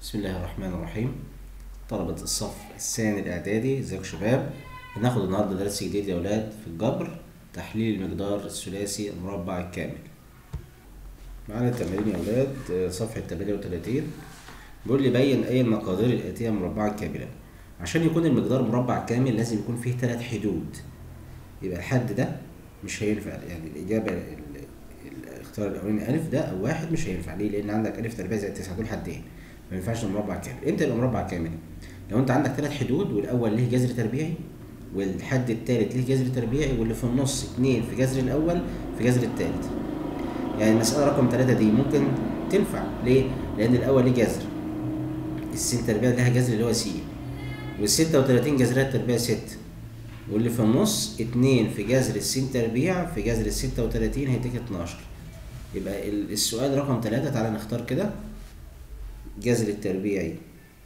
بسم الله الرحمن الرحيم طلبة الصف الثاني الإعدادي ازيكم يا شباب هناخد النهاردة درس جديد يا ولاد في الجبر تحليل المقدار الثلاثي المربع الكامل معانا التمارين يا ولاد آه، صفحة 38 بيقول لي بين أي المقادير الآتية مربعا كاملا عشان يكون المقدار مربع كامل لازم يكون فيه ثلاث حدود يبقى الحد ده مش هينفع يعني الإجابة ال- ال- الاختيار الأولاني ألف ده أو واحد مش هينفع ليه؟ لأن عندك ألف تربيع زائد تسعة دول حدين ما ينفعش يبقى مربع كامل امتى يبقى مربع كامل؟ لو أنت عندك ثلاث حدود والأول ليه جذر تربيعي والحد الثالث ليه جذر تربيعي واللي في النص اتنين في جذر الأول في جذر الثالث يعني المسألة رقم ثلاثة دي ممكن تنفع ليه؟ لأن الأول ليه جذر السين تربيع لها جذر اللي هو س والستة وتلاتين جذرها التربيع ست واللي في النص اتنين في جذر السين تربيع في جذر الستة وتلاتين هيديك اتناشر يبقى ال- السؤال رقم ثلاثة تعالى نختار كده جذر التربيعي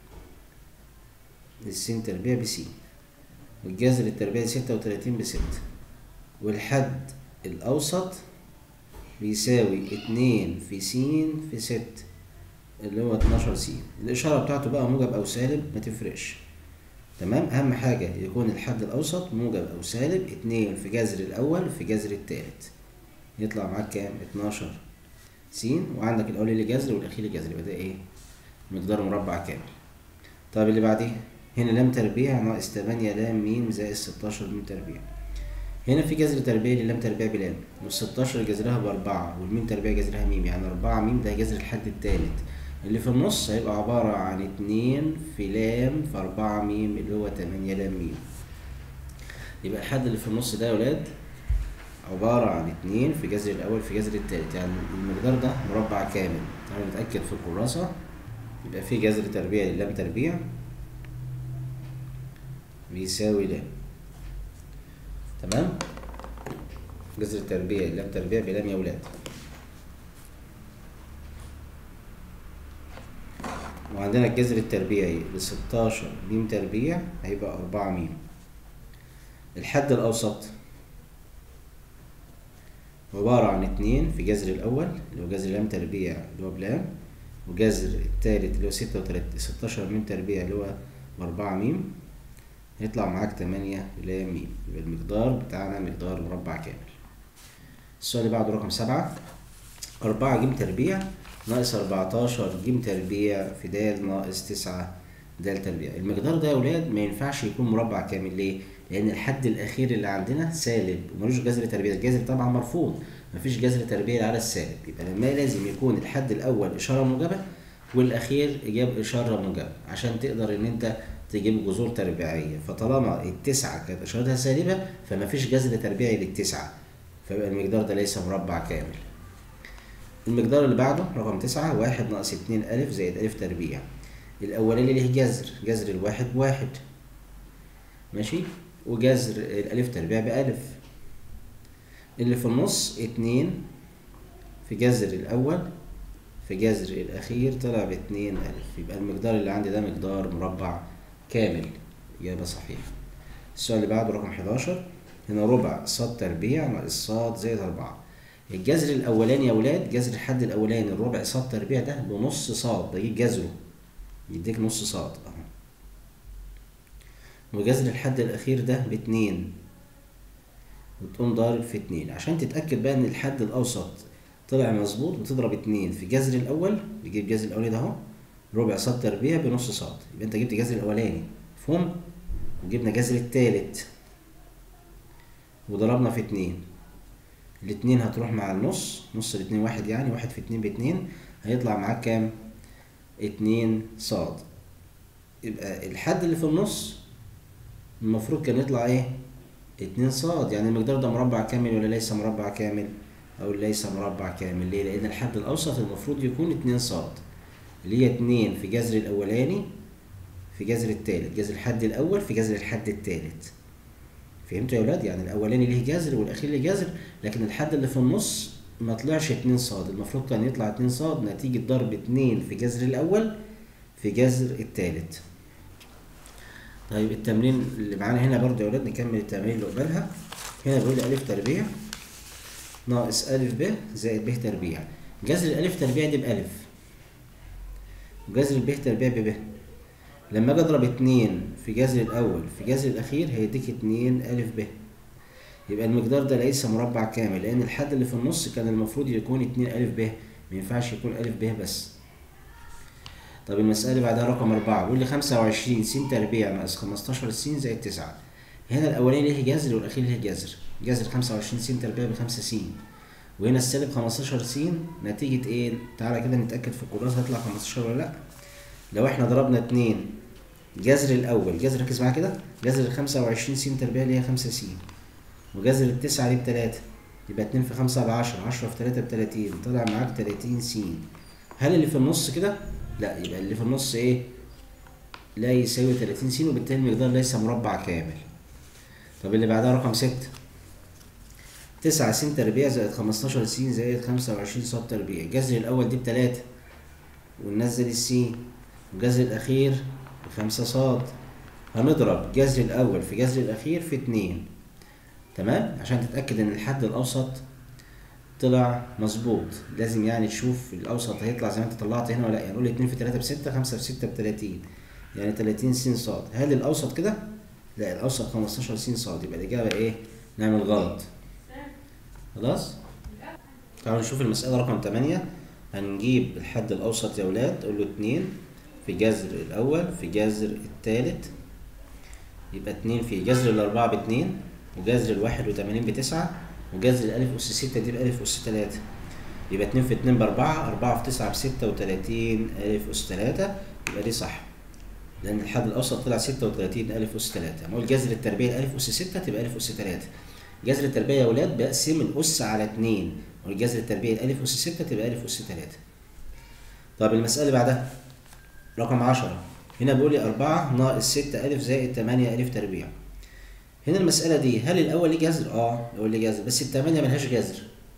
للسين تربيع بس والجذر التربيعي ستة وتلاتين بستة والحد الأوسط بيساوي اتنين في س في ست اللي هو 12 س الإشارة بتاعته بقى موجب أو سالب ما تفرقش تمام أهم حاجة يكون الحد الأوسط موجب أو سالب اتنين في جذر الأول في جذر التالت يطلع معاك كام 12 س وعندك الأول اللي جذر والأخير اللي جذر يبقى ده إيه مقدار مربع كامل طب اللي بعديه هنا لام تربيع ناقص 8 لام ميم زائد 16 ميم تربيع هنا في جذر تربيع للام تربيع بلام وال16 جذرها بأربعة والميم تربيع جذرها ميم يعني أربعة ميم ده جذر الحد التالت اللي في النص هيبقى عبارة عن اتنين في لام في أربعة ميم اللي هو تمانية لام ميم يبقى الحد اللي في النص ده يا ولاد عبارة عن اتنين في جذر الأول في جذر التالت يعني المقدار ده مربع كامل تعالوا نتأكد في الكراسة يبقى في جذر تربيع للام تربيع بيساوي لام تمام جذر التربيع لام تربيع بلام يا ولاد وعندنا الجذر التربيعي ل 16 ميم تربيع هيبقى 4 ميم الحد الأوسط عبارة عن اتنين في جذر الأول اللي هو جذر لام تربيع اللي هو بلام وجذر التالت اللي هو ستة وتلات ستاشر ميم تربيع اللي هو بأربعة ميم هيطلع معاك تمانية لام ميم يبقى المقدار بتاعنا مقدار مربع كامل السؤال اللي بعده رقم سبعة أربعة جيم تربيع ناقص أربعتاشر جيم تربيع في د ناقص تسعة د تربيع المقدار ده يا ولاد ما ينفعش يكون مربع كامل ليه؟ لأن الحد الأخير اللي عندنا سالب وملوش جذر تربيع الجذر طبعا مرفوض مفيش جذر تربيع على السالب يبقى لما لازم يكون الحد الأول إشارة موجبة والأخير إجاب إشارة موجبة عشان تقدر إن أنت تجيب جذور تربيعية فطالما التسعة كانت إشارتها سالبة فمفيش جذر تربيعي للتسعة فيبقى المقدار ده ليس مربع كامل المقدار اللي بعده رقم تسعة واحد ناقص اتنين ألف زائد ألف تربيع الأولاني ليه جذر جذر الواحد بواحد ماشي وجذر الألف تربيع بألف اللي في النص اتنين في جذر الأول في جذر الأخير طلع باتنين ألف يبقى المقدار اللي عندي ده مقدار مربع كامل إجابة صحيحة السؤال اللي بعده رقم 11 هنا ربع صاد تربيع ناقص صاد زائد أربعة الجذر الأولاني يا ولاد جذر الحد الأولاني الربع صاد تربيع ده بنص صاد بجيب جذره يديك نص صاد أهو وجذر الحد الأخير ده باتنين وتقوم ضارب في اتنين عشان تتأكد بقى إن الحد الأوسط طلع مظبوط بتضرب اتنين في جذر الأول بتجيب جذر الأولاني ده أهو ربع صاد تربيع بنص صاد يبقى أنت جبت جذر الأولاني مفهوم وجبنا جذر التالت وضربنا في اتنين الاتنين هتروح مع النص نص الاتنين واحد يعني واحد في اتنين باتنين هيطلع معاك كام اتنين صاد يبقى الحد اللي في النص المفروض كان يطلع ايه اتنين صاد يعني المقدار ده مربع كامل ولا ليس مربع كامل او ليس مربع كامل ليه لان الحد الاوسط المفروض يكون اتنين صاد اللي هي اتنين في جذر الاولاني في جذر التالت جذر الحد الاول في جذر الحد التالت فهمتوا يا ولاد يعني الاولاني ليه جذر والاخير ليه جذر لكن الحد اللي في النص ما طلعش اتنين صاد المفروض كان يطلع اتنين صاد نتيجة ضرب اتنين في جذر الاول في جذر التالت طيب التمرين اللي معانا هنا برضه يا ولاد نكمل التمارين اللي قبلها هنا بيقول لي ألف تربيع ناقص ألف ب زائد ب تربيع جذر الألف تربيع دي بألف وجذر الب تربيع بب لما اجي اضرب اتنين في جذر الاول في جذر الاخير هيديك اتنين الف ب يبقى المقدار ده ليس مربع كامل لان الحد اللي في النص كان المفروض يكون اتنين الف ب ما ينفعش يكون الف ب بس طب المسألة اللي بعدها رقم أربعة بيقول لي خمسة وعشرين س تربيع ناقص خمستاشر س زائد تسعة هنا الأولاني ليه جذر والأخير ليه جذر جذر خمسة وعشرين س تربيع بخمسة س وهنا السالب خمستاشر س نتيجة إيه؟ تعالى كده نتأكد في الكراس هيطلع خمستاشر ولا لأ لو إحنا ضربنا اتنين جذر الأول جذر ركز معايا كده جذر الخمسة وعشرين س تربيع اللي هي خمسة س وجذر التسعة دي بتلاتة يبقى اتنين في خمسة بعشرة عشرة في تلاتة بتلاتين طلع معاك تلاتين س هل اللي في النص كده؟ لا يبقى اللي في النص ايه؟ لا يساوي تلاتين س وبالتالي المقدار ليس مربع كامل طب اللي بعدها رقم ستة تسعة س تربيع زائد خمستاشر س زائد خمسة وعشرين ص تربيع الجذر الأول دي بتلاتة وننزل السين والجذر الأخير بخمسة ص هنضرب جذر الأول في جذر الأخير في اتنين تمام عشان تتأكد إن الحد الأوسط طلع مظبوط لازم يعني تشوف الأوسط هيطلع زي ما أنت طلعت هنا ولا لأ يعني نقول اتنين في تلاتة بستة خمسة في ستة بتلاتين يعني تلاتين س ص هل الأوسط كده؟ لا الأوسط خمستاشر س ص يبقى الإجابة إيه؟ نعمل غلط خلاص؟ تعالوا نشوف المسألة رقم تمانية هنجيب الحد الأوسط يا ولاد قول له اتنين في جذر الأول في جذر التالت يبقى اتنين في جذر الأربعة باتنين وجذر الواحد وتمانين بتسعة وجذر الألف أس ستة دي بألف أس تلاتة يبقى اتنين في اتنين بأربعة أربعة في تسعة بستة وتلاتين ألف أس تلاتة يبقى دي صح لأن الحد الأوسط طلع ستة وتلاتين ألف أس تلاتة نقول جذر التربيع الألف أس ستة تبقى ألف أس تلاتة جذر التربيع يا ولاد بقسم الأس على اتنين والجذر التربيع الألف أس ستة تبقى ألف أس تلاتة طب المسألة اللي بعدها رقم عشرة هنا بيقول لي أربعة ناقص ستة ألف زائد تمانية ألف تربيع هنا المسألة دي هل الأول ليه جذر؟ اه الأول ليه جذر بس التمانية ملهاش جذر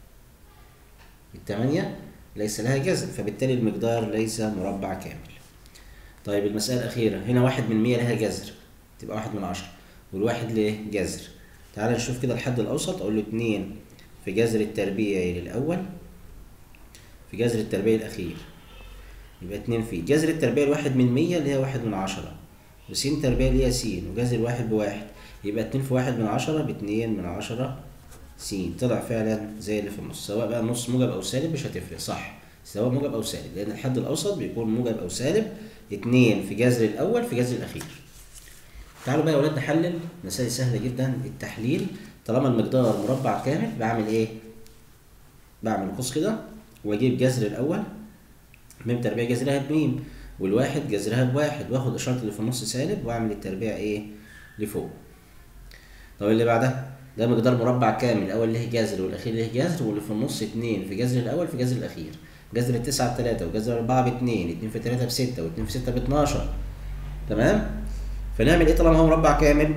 التمانية ليس لها جذر فبالتالي المقدار ليس مربع كامل طيب المسألة الأخيرة هنا واحد من مية لها جذر تبقى واحد من عشرة والواحد ليه جذر تعال نشوف كده الحد الأوسط أقول له اتنين في جذر التربيع للأول في جذر التربيع الأخير يبقى اتنين في جذر التربيع الواحد من مية اللي هي واحد من عشرة وسين تربيع اللي هي س وجذر الواحد بواحد يبقى اتنين في واحد من عشرة باتنين من عشرة س طلع فعلا زي اللي في النص سواء بقى النص موجب أو سالب مش هتفرق صح سواء موجب أو سالب لأن الحد الأوسط بيكون موجب أو سالب اتنين في جذر الأول في جذر الأخير تعالوا بقى يا ولاد نحلل مسائل سهلة جدا التحليل طالما المقدار مربع كامل بعمل ايه؟ بعمل قوس كده واجيب جذر الأول ميم تربيع جذرها بميم والواحد جذرها بواحد واخد إشارة اللي في النص سالب واعمل التربيع ايه؟ لفوق طب اللي بعدها ده مقدار مربع كامل الأول ليه جذر والأخير ليه جذر واللي في النص اتنين في جذر الأول في جذر الأخير جذر التسعة بتلاتة وجذر الأربعة باتنين اتنين في تلاتة بستة واتنين في ستة باتناشر تمام؟ فنعمل ايه طالما هو مربع كامل؟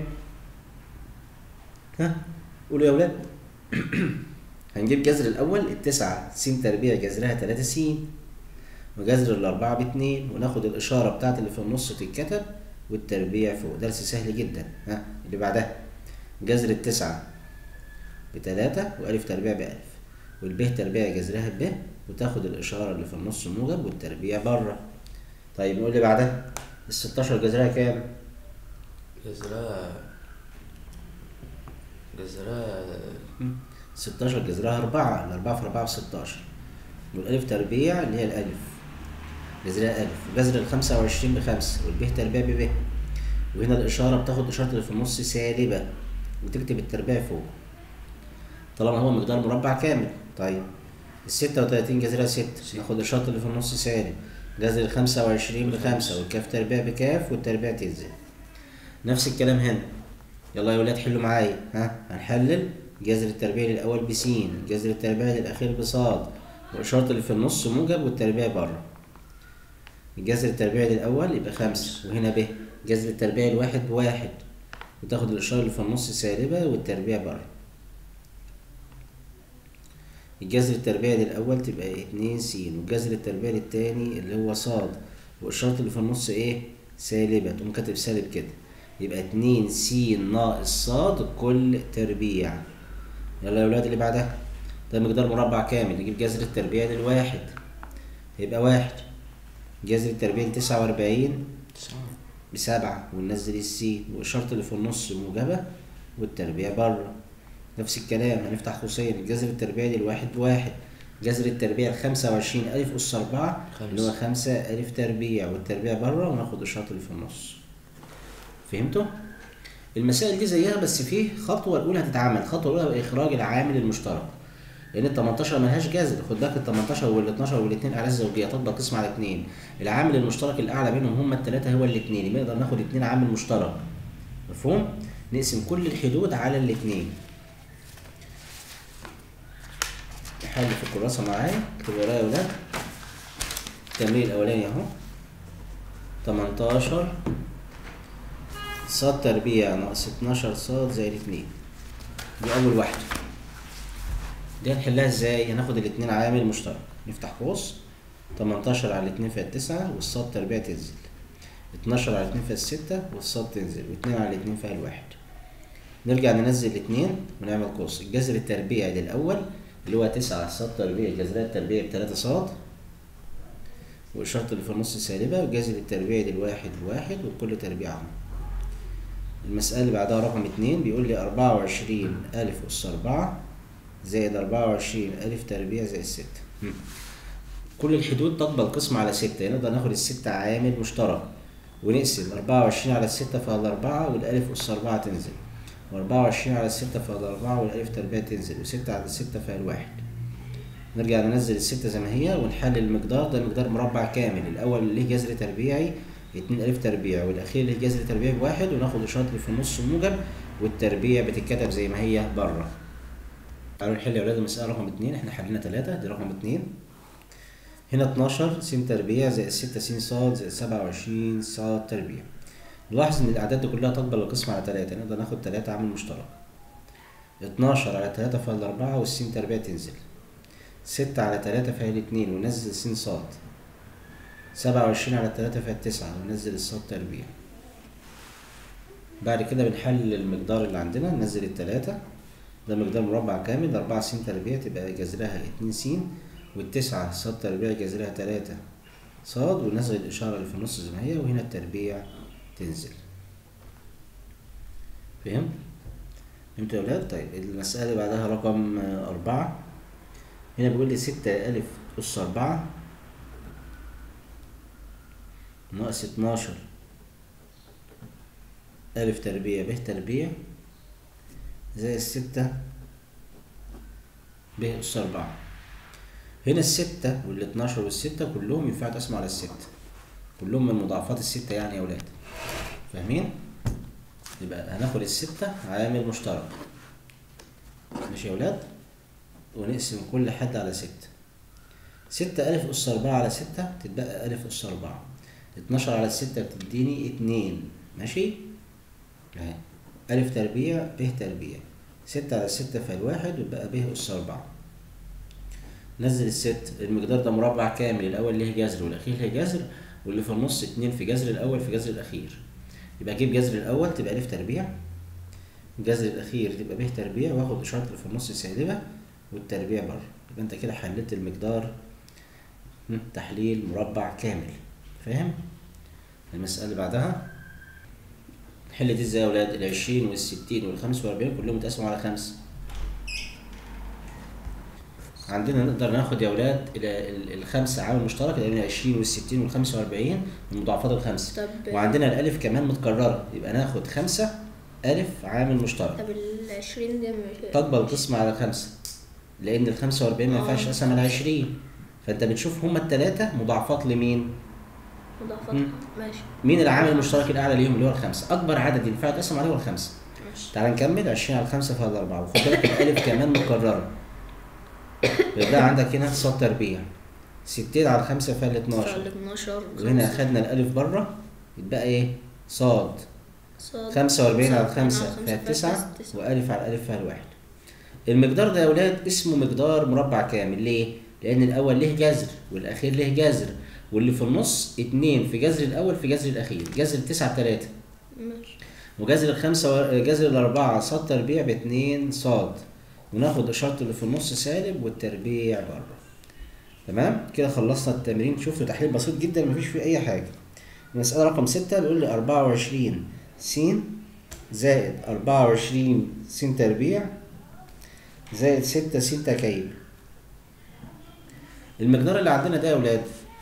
ها؟ قولوا يا ولاد هنجيب جذر الأول التسعة س تربيع جذرها تلاتة س وجذر الأربعة باتنين وناخد الإشارة بتاعت اللي في النص تتكتب والتربيع فوق درس سهل جدا ها اللي بعدها جذر التسعة بتلاتة وألف تربيع بألف والب تربيع جذرها ب وتاخد الإشارة اللي في النص موجب والتربيع بره طيب نقول اللي بعدها الستاشر جذرها كام؟ جذرها جذرها ستاشر جذرها أربعة الأربعة في أربعة بستاشر والألف تربيع اللي هي الألف جذرها ألف وجذر الخمسة وعشرين بخمسة والب تربيع بب وهنا الإشارة بتاخد إشارة اللي في النص سالبة وتكتب التربيع فوق طالما هو مقدار مربع كامل طيب الستة وتلاتين جذرها ستة ناخد إشارة اللي في النص سالب جذر الخمسة وعشرين بخمسة والكاف تربيع بكاف والتربيع تنزل نفس الكلام هنا يلا يا ولاد حلوا معايا ها هنحلل جذر التربيع للأول بسين جذر التربيع للأخير بصاد وإشارة اللي في النص موجب والتربيع بره الجذر التربيع للأول يبقى خمسة وهنا ب جذر التربيع الواحد بواحد وتاخد الإشارة اللي في النص سالبة والتربيع بره الجذر التربيع للأول تبقى اتنين س والجذر التربيع للتاني اللي هو صاد وإشارة اللي في النص إيه سالبة تقوم كاتب سالب كده يبقى اتنين س ناقص صاد كل تربيع يلا يا ولاد اللي بعدها ده مقدار مربع كامل نجيب جذر التربيع للواحد هيبقى واحد جذر التربيع تسعة وأربعين تسعة بسبعة وننزل السين والإشارة اللي في النص موجبة والتربيع بره نفس الكلام هنفتح قوسين جذر التربيع دي الواحد بواحد جذر التربيع الخمسة وعشرين ألف أس أربعة اللي هو خمسة ألف تربيع والتربيع بره وناخد الإشارة اللي في النص فهمتوا؟ المسائل دي زيها بس فيه خطوة الأولى هتتعمل الخطوة الأولى إخراج العامل المشترك لأن ال 18 ملهاش جذر خد بالك ال 18 وال 12 والاثنين أعداد زوجية تطبق قسم على اثنين العامل المشترك الأعلى بينهم هما الثلاثة هو الاثنين يبقى نقدر ناخد اثنين عامل مشترك مفهوم؟ نقسم كل الحدود على الاثنين نحل في الكراسة معايا اكتبوا ورايا يا ولاد التمرين الأولاني أهو 18 صاد تربيع ناقص 12 صاد زائد 2 دي أول واحدة دي هنحلها ازاي؟ هناخد الاتنين عامل مشترك نفتح قوس 18 على 2 فيها 9 والصاد تربيع تنزل 12 على 2 فيها 6 والصاد تنزل و2 على 2 فيها الواحد نرجع ننزل الاتنين ونعمل قوس الجذر التربيعي للأول اللي هو 9 صاد تربيع جذرها التربيعي بتلاتة صاد وإشارة اللي في النص سالبة وجذر التربيعي للواحد بواحد وكل تربيع عام المسألة اللي بعدها رقم اتنين بيقول لي أربعة وعشرين ألف أس أربعة زائد أربعة وعشرين ألف تربيع زائد ستة هم. كل الحدود تقبل قسم على ستة يعني نقدر ناخد الستة عامل مشترك ونقسم أربعة وعشرين على الستة فيها الأربعة والألف أس أربعة تنزل وأربعة وعشرين على الستة فيها الأربعة والألف تربيع تنزل وستة على الستة فيها الواحد نرجع ننزل الستة زي ما هي ونحلل المقدار ده مقدار مربع كامل الأول اللي له جذر تربيعي اتنين ألف تربيع والأخير اللي له جذر تربيعي بواحد وناخد إشارة اللي في النص موجب والتربيع بتتكتب زي ما هي بره تعالوا نحل يا ولاد المسألة رقم اتنين احنا حلينا تلاتة دي رقم اتنين هنا اتناشر س تربيع زائد ستة س صاد زائد سبعة وعشرين صاد تربيع نلاحظ إن الأعداد دي كلها تقبل القسم على تلاتة نقدر ناخد تلاتة عامل مشترك اتناشر على تلاتة فيها الأربعة والسين تربيع تنزل ستة على تلاتة فيها الاتنين ونزل س صاد سبعة وعشرين على تلاتة فيها التسعة ونزل الصاد تربيع بعد كده بنحلل المقدار اللي عندنا ننزل التلاتة ده مقدار مربع كامل أربعة س تربيع تبقى جذرها اتنين س والتسعة صاد تربيع جذرها تلاتة صاد ونزل الإشارة اللي في النص زي ما هي وهنا التربيع تنزل فهم؟ فهمت يا ولاد؟ طيب المسألة اللي بعدها رقم آه، أربعة هنا بيقول لي ستة ألف أس أربعة ناقص اتناشر ألف تربيع ب تربيع زائد ستة ب أس أربعة هنا الستة والاتناشر والستة كلهم ينفع تقسموا على الستة كلهم من مضاعفات الستة يعني يا ولاد فاهمين؟ يبقى هناخد الستة عامل مشترك ماشي يا ولاد؟ ونقسم كل حد على ستة ستة ألف أس أربعة على ستة تتبقى ألف أس أربعة اتناشر على الستة بتديني اتنين ماشي؟ اهي ألف تربيع ب تربيع ستة على ستة في الواحد ويبقى ب أس أربعة نزل الست المقدار ده مربع كامل الأول ليه جذر والأخير ليه جذر واللي في النص اتنين في جذر الأول في جذر الأخير يبقى أجيب جذر الأول تبقى ألف تربيع الجذر الأخير تبقى ب تربيع وآخد إشارة اللي في النص سالبة والتربيع بره يبقى أنت كده حللت المقدار هم، تحليل مربع كامل فاهم؟ المسألة اللي بعدها نحل دي ازاي يا ولاد؟ العشرين والستين والخمسة وأربعين كلهم اتقسموا على خمسة عندنا نقدر ناخد يا ولاد ال- ال- الخمسة عامل مشترك لأن العشرين والستين والخمسة وأربعين من مضاعفات الخمسة طب وعندنا الألف كمان متكررة يبقى ناخد خمسة ألف عامل مشترك طب العشرين دي مش تقبل قسمة على خمسة لأن ال 45 ما ينفعش آه. أقسم على 20 فأنت بتشوف هما التلاتة مضاعفات لمين؟ مضاعفات مم. ماشي مين العامل المشترك الأعلى ليهم اللي هو الخمسة؟ أكبر عدد ينفع يتقسم عليه هو الخمسة. ماشي تعال نكمل 20 على 5 فيها الأربعة وخد بالك الألف كمان مكررة. يبقى عندك هنا صاد تربيع 60 على 5 فيها ال 12 ال 12 وهنا أخدنا الألف بره يتبقى إيه؟ صاد 45 على 5 فيها 9 وألف على الألف فيها الواحد. المقدار ده يا ولاد اسمه مقدار مربع كامل ليه؟ لأن الأول له جذر والأخير له جذر واللي في النص اتنين في جذر الأول في جذر الأخير جذر التسعة بتلاتة ماشي وجذر الخمسة و... جذر الأربعة صاد تربيع باتنين صاد وناخد إشارة اللي في النص سالب والتربيع بره تمام كده خلصنا التمرين شفتوا تحليل بسيط جدا مفيش فيه اي حاجه المساله رقم ستة بيقول لي 24 س زائد 24 س تربيع زائد 6 س تكعيب المقدار اللي عندنا ده يا ولاد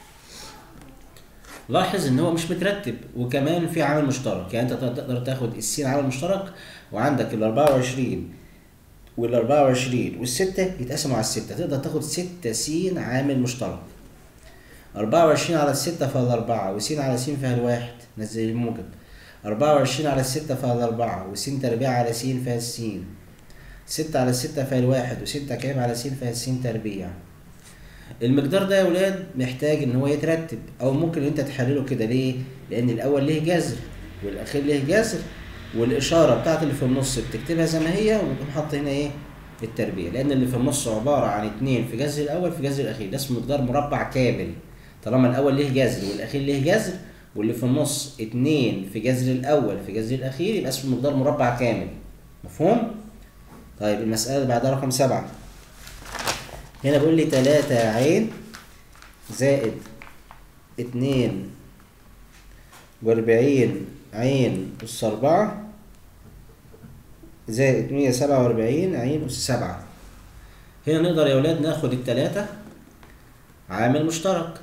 لاحظ ان هو مش مترتب وكمان في عامل مشترك يعني انت تقدر تاخد السين عامل مشترك وعندك ال 24 وال 24 والستة يتقسموا على الستة تقدر تاخد 6 س عامل مشترك 24 على الستة فيها الأربعة وس على س فيها الواحد نزل الموجب 24 على الستة فيها الأربعة وس تربيع على س فيها السين ستة على الستة فيها الواحد وستة كام على س فيها الس تربيع المقدار ده يا ولاد محتاج ان هو يترتب او ممكن انت تحلله كده ليه لان الاول ليه جذر والاخير ليه جذر والاشاره بتاعت اللي في النص بتكتبها زي ما هي وتقوم حاطط هنا ايه التربيع لان اللي في النص عباره عن اتنين في جذر الاول في جذر الاخير ده اسمه مقدار مربع كامل طالما الاول ليه جذر والاخير ليه جذر واللي في النص اتنين في جذر الاول في جذر الاخير يبقى اسمه مقدار مربع كامل مفهوم طيب المساله اللي بعدها رقم سبعة هنا بيقول لي تلاتة عين زائد اتنين واربعين عين أس أربعة زائد مية سبعة واربعين عين أس سبعة هنا نقدر يا ولاد ناخد التلاتة عامل مشترك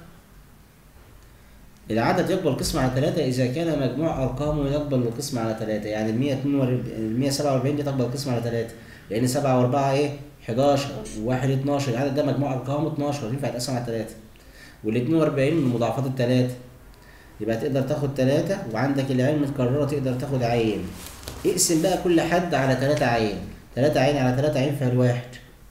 العدد يقبل القسم على ثلاثة إذا كان مجموع أرقامه يقبل القسم على ثلاثة يعني المية اتنين المية سبعة وأربعين دي تقبل القسم على ثلاثة لأن سبعة وأربعة إيه؟ 11 وواحد 12 العدد ده مجموع أرقامه 12 ينفع يتقسم على ثلاثة وال 42 من مضاعفات الثلاثة يبقى تقدر تاخد ثلاثة وعندك العين متكررة تقدر تاخد عين اقسم بقى كل حد على ثلاثة عين ثلاثة عين على ثلاثة عين فيها الواحد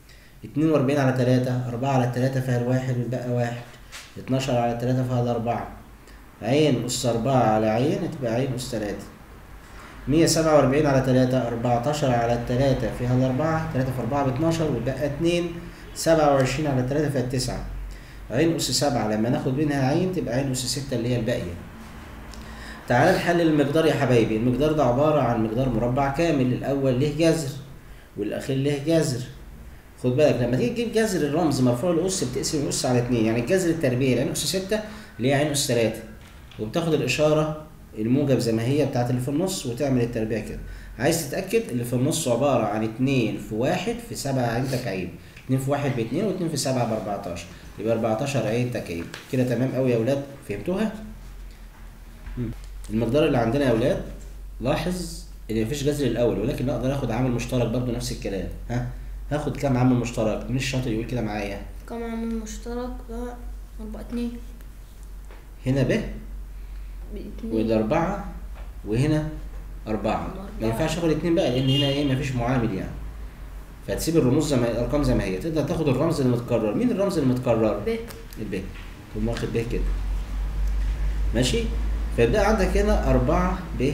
42 على ثلاثة أربعة على ثلاثة فيها الواحد والباقي واحد 12 على ثلاثة فيها الأربعة عين أس أربعة على عين هتبقى عين أس ثلاثة مية سبعة وأربعين على تلاتة أربعتاشر على التلاتة فيها الأربعة تلاتة في أربعة باتناشر وبقى اتنين سبعة وعشرين على تلاتة فيها التسعة عين أس سبعة لما ناخد منها عين تبقى عين أس ستة اللي هي الباقية تعال نحلل المقدار يا حبايبي المقدار ده عبارة عن مقدار مربع كامل الأول ليه جذر والأخير ليه جذر خد بالك لما تيجي تجيب جذر الرمز مرفوع الأس بتقسم الأس على اتنين يعني الجذر التربيعي العين أس ستة اللي هي عين أس تلاتة وبتاخد الإشارة الموجب زي ما هي بتاعت اللي في النص وتعمل التربيع كده عايز تتأكد اللي في النص عبارة عن اتنين في واحد في سبعة عين تكعيب اتنين في واحد باتنين واتنين في سبعة بأربعتاشر يبقى أربعتاشر عين تكعيب كده تمام أوي يا أولاد فهمتوها؟ مم. المقدار اللي عندنا يا أولاد لاحظ إن مفيش جذر الأول ولكن أقدر آخد عامل مشترك برضه نفس الكلام ها هاخد كام عامل مشترك؟ مين الشاطر يقول كده معايا؟ كم عامل مشترك ده أربعة اتنين هنا ب باتنين والأربعة وهنا أربعة ما أربعة. ينفعش آخد اتنين بقى لأن هنا إيه مفيش معامل يعني فهتسيب الرموز زي ما الأرقام زي ما هي تقدر تاخد الرمز اللي متكرر مين الرمز اللي متكرر؟ ب الب تقوم واخد ب كده ماشي فيبقى عندك هنا أربعة ب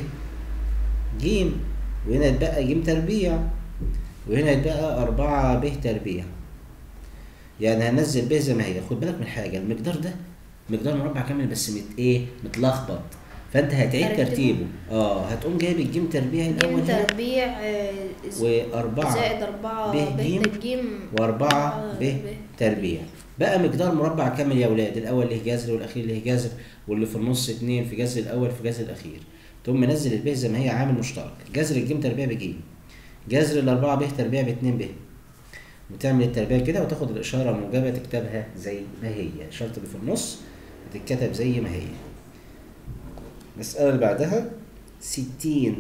ج وهنا يتبقى ج تربيع وهنا يتبقى أربعة ب تربيع يعني هنزل ب زي ما هي خد بالك من حاجة المقدار ده مقدار مربع كامل بس مت ايه متلخبط فانت هتعيد هرتبه. ترتيبه اه هتقوم جايب الجيم تربيع الاول جيم هنا تربيع آه، ز- وأربعة زائد أربعة ب ب ج ترجيم وأربعة ب ب تربيع بقى مقدار مربع كامل يا ولاد الأول له جذر والأخير له جذر واللي في النص اتنين في جذر الأول في جذر الأخير تقوم منزل الب زي ما هي عامل مشترك جذر الجيم تربيع بجيم جذر الأربعة ب تربيع باتنين ب وتعمل التربيع كده وتاخد الإشارة الموجبة تكتبها زي ما هي الإشارة اللي في النص هتتكتب زي ما هي المسألة اللي بعدها ستين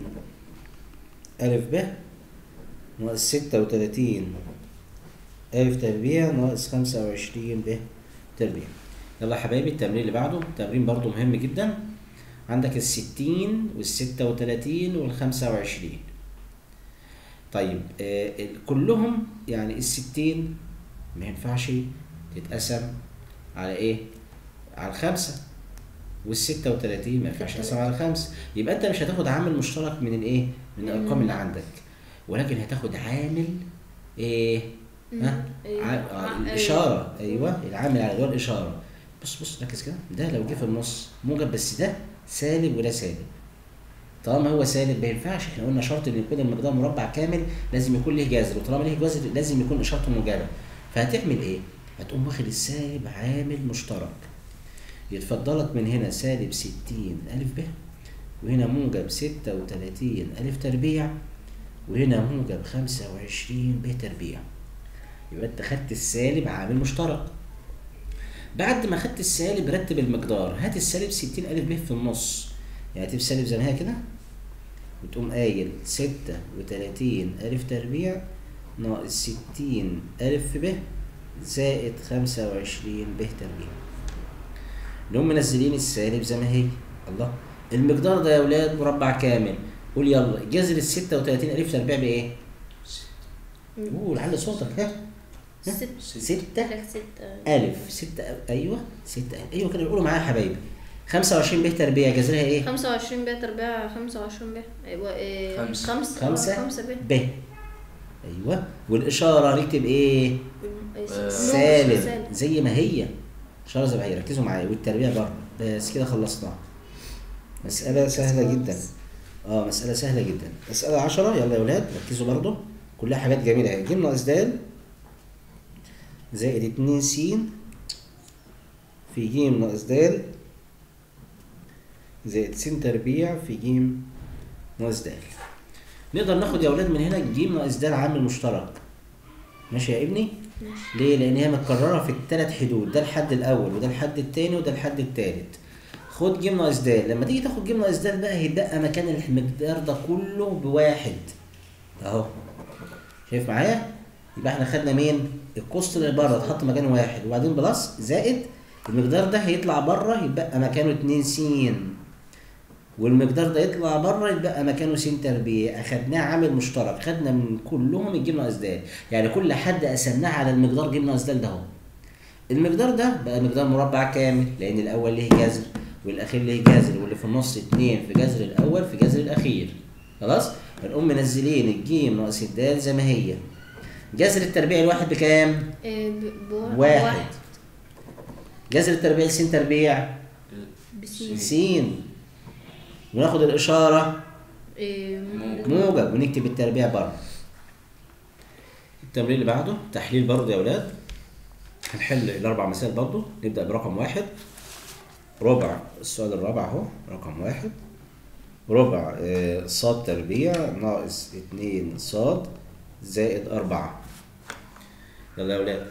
ألف ب ناقص ستة وتلاتين ألف تربيع ناقص خمسة وعشرين ب تربيع يلا يا حبايبي التمرين اللي بعده تمرين برضو مهم جدا عندك الستين والستة وتلاتين والخمسة وعشرين طيب آه ال- كلهم يعني الستين ما ينفعش تتقسم على ايه؟ على الخمسة والستة وتلاتين ما ينفعش تتقسم على الخمسة يبقى انت مش هتاخد عامل مشترك من الايه؟ من الارقام اللي عندك ولكن هتاخد عامل ايه؟ ها؟ إيه، ع- آه، ع- الإشارة أيوه العامل على اللي هو الإشارة بص بص ركز كده ده لو جه في النص موجب بس ده سالب وده سالب طالما هو سالب ما ينفعش احنا قلنا شرط ان يكون المقدار مربع كامل لازم يكون له جذر وطالما له جذر لازم يكون اشارته موجبه فهتعمل ايه؟ هتقوم واخد السالب عامل مشترك يتفضلك من هنا سالب ستين ألف ب وهنا موجب ستة وتلاتين ألف تربيع وهنا موجب خمسة وعشرين ب تربيع يبقى انت خدت السالب عامل مشترك بعد ما خدت السالب رتب المقدار هات السالب ستين ألف ب في النص يعني هتبقى سالب زي ما هي كده وتقوم قايل ستة وتلاتين ألف تربيع ناقص ستين ألف ب زائد خمسة وعشرين ب تربيع نقوم منزلين السالب زي ما هي الله المقدار ده يا ولاد مربع كامل قول يلا جذر الستة وتلاتين ألف تربيع بإيه؟ قول على صوتك ها ست ستة لك ستة ألف ستة أ- أيوه ستة ألف أيوه كده قولوا معايا يا حبايبي خمسة وعشرين ب تربيع جذرها إيه؟ خمسة وعشرين ب تربيع خمسة وعشرين ب أيوة إيه، خمسة. خمسة خمسة آه، خمسة ب ب أيوه والإشارة هنكتب إيه؟ إيه، آه، سالب زي ما هي إشارة زي ما هي ركزوا معايا والتربيع بره بس كده خلصناها مسألة سهلة جدا اه مسألة سهلة جدا مسألة عشرة يلا يا ولاد ركزوا برضو كلها حاجات جميلة اهي جيم ناقص د زائد اتنين س في ج ناقص د زائد س تربيع في ج ناقص د نقدر ناخد يا ولاد من هنا ج ناقص د عامل مشترك ماشي يا ابني ليه لان هي متكرره في الثلاث حدود ده الحد الاول وده الحد الثاني وده الحد الثالث خد ج ناقص د لما تيجي تاخد ج ناقص د بقى هيتبقى مكان المقدار ده كله بواحد اهو شايف معايا يبقى احنا خدنا مين القسط اللي بره اتحط مكانه واحد وبعدين بلس زائد المقدار ده هيطلع بره يبقى مكانه 2 س والمقدار ده يطلع بره يبقى مكانه س تربيع اخدناه عامل مشترك خدنا من كلهم الجيم ناقص د يعني كل حد قسمناه على المقدار جيم ناقص د ده اهو المقدار ده بقى مقدار مربع كامل لان الاول ليه جذر والاخير ليه جذر واللي في النص اتنين في جذر الاول في جذر الاخير خلاص هنقوم منزلين الجيم ناقص الدال زي ما هي جذر التربيع الواحد بكام إيه، ب- بواحد واحد جذر التربيع س تربيع بسين س وناخد الاشاره إيه، موجب ونكتب التربيع بره التمرين اللي بعده تحليل برضه يا ولاد هنحل الاربع مسائل برضه نبدا برقم واحد ربع السؤال الرابع اهو رقم واحد ربع آه، صاد تربيع ناقص اتنين صاد زائد أربعة يلا يا ولاد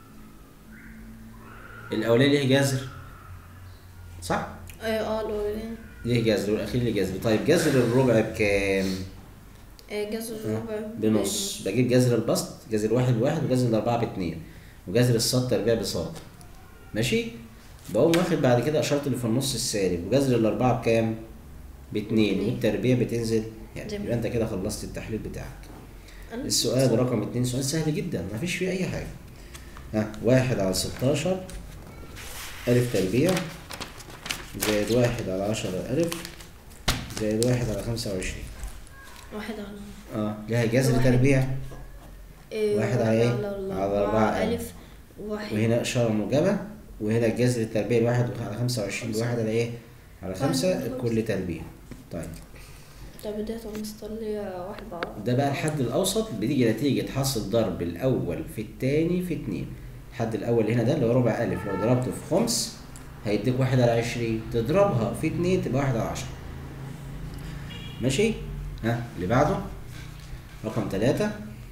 الأولاني ليه جذر صح؟ إيه، اه الأولاني ليه جذر والأخير ليه جذر طيب جذر الربع بكام؟ إيه، جذر الربع بنص بجيب جذر البسط جذر واحد بواحد وجذر الأربعة باتنين وجذر الصاد تربيع بصاد ماشي بقوم واخد بعد كده إشارة اللي في النص السالب وجذر الأربعة بكام؟ باتنين باتنين. والتربيع بتنزل يعني جميل. يبقى أنت كده خلصت التحليل بتاعك أنا- السؤال رقم اتنين سؤال سهل جدا مفيش فيه أي حاجة ها واحد على ستاشر ألف تربيع زائد واحد على عشرة ألف زائد واحد على خمسة وعشرين واحد على اه لها جذر واحد. تربيع إيه، واحد على إيه؟ على على أربعة ألف. ألف واحد وهنا إشارة موجبة وهنا الجذر التربيع الواحد على خمسة وعشرين بواحد على إيه؟ على خمسة خمسة. كل تربيع طيب طب بديت مستر لي واحد على ده بقى الحد الأوسط بتيجي نتيجة حاصل ضرب الأول في التاني في اتنين الحد الأول هنا ده اللي هو ربع ألف لو ضربته في خمس هيديك واحد على عشرين تضربها في اتنين تبقى واحد على عشرة ماشي؟ ها اللي بعده رقم تلاتة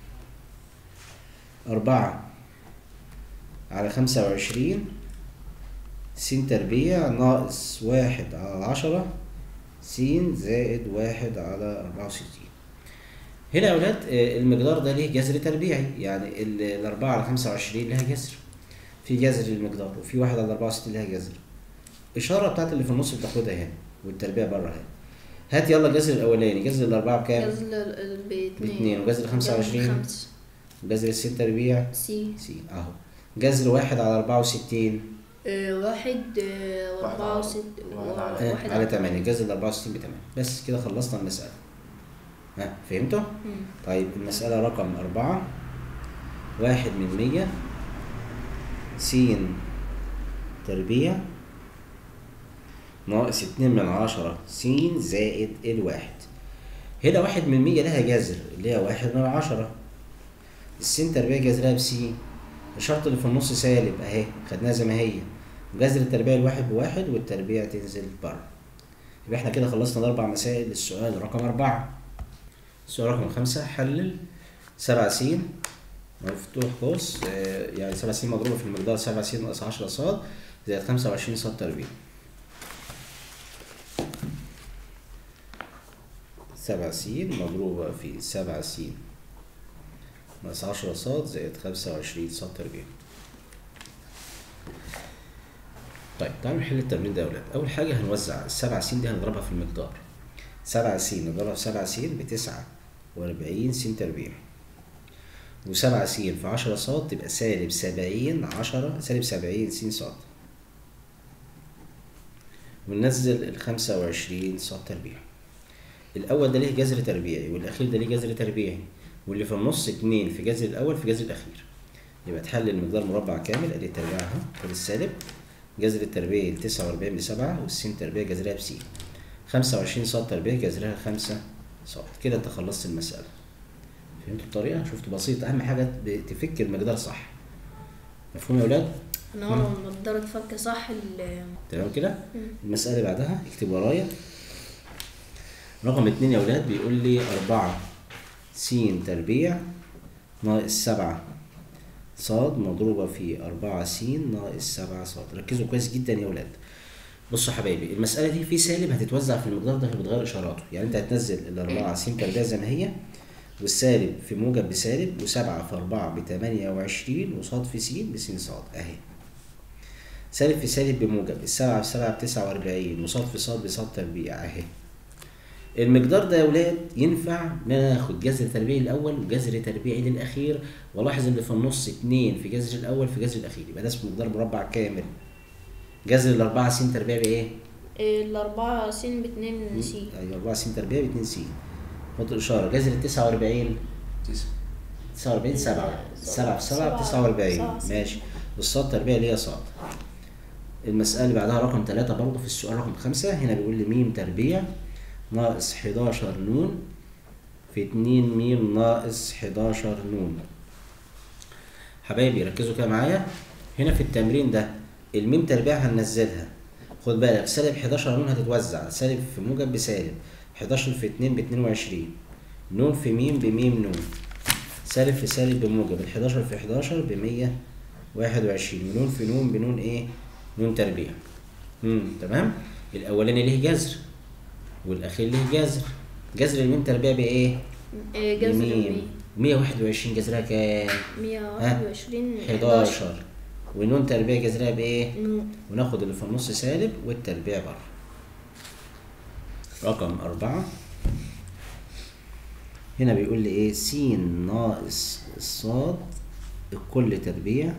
أربعة على خمسة وعشرين س تربيع ناقص واحد على عشرة س زائد واحد على أربعة وستين هنا يا ولاد آه، المقدار ده ليه جذر تربيعي يعني ال- الأربعة على خمسة وعشرين لها جذر في جذر للمقدار وفي واحد على أربعة وستين لها جذر الإشارة بتاعت اللي في النص بتاخدها هنا والتربيع بره هنا هات يلا الجذر الأولاني جذر الأربعة بكام؟ جذر ال- ال- باتنين باتنين وجذر خمسة وعشرين خمسة وجذر الست تربيع سي س أهو جذر واحد على أربعة وستين إيه، واحد إيه، واحد وأربعة على- وست واحد على- آه، واحد على تمانية جذر الأربعة وستين بتمانية بس كده خلصنا المسألة ها فهمتوا؟ مم. طيب المسألة رقم أربعة واحد من مية س تربيع ناقص اتنين من عشرة س زائد الواحد هنا واحد من مية لها جذر اللي هي واحد من عشرة السين تربيع جذرها بس الشرط اللي في النص سالب اهي خدناها زي ما هي وجذر التربيع الواحد بواحد والتربيع تنزل بره يبقى احنا كده خلصنا الاربع مسائل للسؤال رقم اربعة السؤال رقم خمسة حلل سبعة س مفتوح قوس آه، يعني سبعة س مضروبة في المقدار سبعة س ناقص عشرة صاد زائد خمسة وعشرين صاد تربيع سبعة س مضروبة في سبعة س ناقص عشرة صاد زائد خمسة وعشرين صاد تربيع طيب تعالوا نحل التمرين ده يا ولاد أول حاجة هنوزع السبعة س دي هنضربها في المقدار سبعة س نضربها في سبعة س بتسعة وأربعين س تربيع وسبعة س في عشرة صاد تبقى سالب سبعين عشرة سالب سبعين س صاد وننزل الخمسة وعشرين صاد تربيع الأول ده ليه جذر تربيعي والأخير ده ليه جذر تربيعي واللي في النص اتنين في جذر الأول في جذر الأخير يبقى تحلل المقدار مربع كامل أدي التربيع أهو خد السالب جذر التربيع تسعة وأربعين بسبعة والسين تربيع جذرها بسين خمسة وعشرين صاد تربيع جذرها خمسة صاد كده أنت خلصت المسألة فهمتوا الطريقة؟ شفتوا بسيط أهم حاجة تفك المقدار صح مفهوم يا أولاد؟ ان هو لو المقدار اتفك صح ال تمام كده؟ مم. المسألة اللي بعدها اكتب ورايا رقم اتنين يا ولاد بيقول لي أربعة س تربيع ناقص سبعة صاد مضروبة في أربعة س ناقص سبعة صاد ركزوا كويس جدا يا ولاد بصوا يا حبايبي المسألة دي في سالب هتتوزع في المقدار ده بتغير إشاراته يعني أنت هتنزل الأربعة س تربيع زي ما هي والسالب في موجب بسالب وسبعة في أربعة بتمانية وعشرين وصاد في س بس صاد أهي سالب في سالب بموجب السبعة في سبعة بتسعة وأربعين وصاد في صاد بصاد تربيع أهي المقدار ده يا ولاد ينفع ان انا اخد جذر تربيعي الاول وجذر تربيعي للاخير والاحظ ان في النص اتنين في جذر الاول في جذر الاخير يبقى ده اسمه مقدار مربع كامل جذر الاربعه س تربيع بايه؟ الأربعة س باتنين س ايوه 4 س تربيع ب 2 س حط الاشاره جذر ال 49 تسعة 49 7 7 في 7 ب سبعة. 49 سبعة. ماشي والصاد تربيع اللي هي صاد المسألة اللي بعدها رقم 3 برضه في السؤال رقم 5 هنا بيقول لي م تربيع ناقص 11 نون في 2 م ناقص 11 نون حبايبي ركزوا كده معايا هنا في التمرين ده الميم تربيع هننزلها خد بالك سالب 11 نون هتتوزع سالب في موجب بسالب 11 في 2 ب 22 نون في ميم بميم نون سالب في سالب بموجب ال 11 في 11 ب 121 ونون في نون بنون ايه؟ نون تربيع. امم تمام؟ الاولاني ليه جذر والاخير ليه جذر. جذر الميم تربيع بايه؟ إيه، جذر بميم 121 جذرها كام؟ مية واحد وعشرين 11 ونون تربيع جذرها بايه؟ نون وناخد اللي في النص سالب والتربيع بره. رقم أربعة هنا بيقول لي إيه س ناقص الصاد الكل تربيع